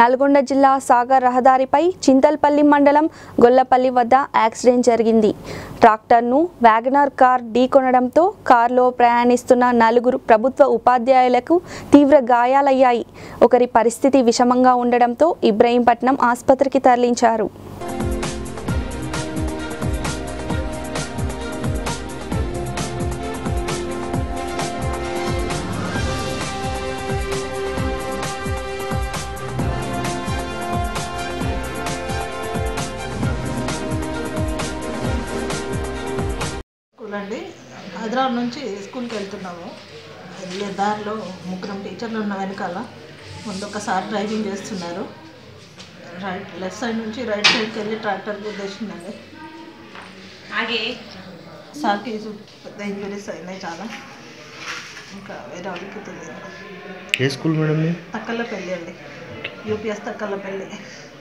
నల్గొండ జిల్లా సాగర్ రహదారిపై చింతల్పల్లి మండలం గొల్లపల్లి వద్ద యాక్సిడెంట్ జరిగింది ట్రాక్టర్ను వ్యాగనర్ కార్ ఢీకొనడంతో కారులో ప్రయాణిస్తున్న నలుగురు ప్రభుత్వ ఉపాధ్యాయులకు తీవ్ర గాయాలయ్యాయి ఒకరి పరిస్థితి విషమంగా ఉండడంతో ఇబ్రహీంపట్నం ఆసుపత్రికి తరలించారు స్కూల్ అండి హైదరాబాద్ నుంచి స్కూల్కి వెళ్తున్నాము వెళ్ళే దారిలో ముగ్గురం టీచర్లు ఉన్న వెనకాల ముందు ఒకసారి డ్రైవింగ్ చేస్తున్నారు రైట్ లెఫ్ట్ సైడ్ నుంచి రైట్ సైడ్కి వెళ్ళి ట్రాక్టర్ గుద్దేసిందండి సార్కి పెద్ద ఇంజరీస్ అయినాయి చాలా ఇంకా వేరే వాళ్ళకి తెలియదు ఏ స్కూల్ మేడం మీ తక్కల పెళ్ళి అండి యూపీఎస్ తక్కల పెళ్ళి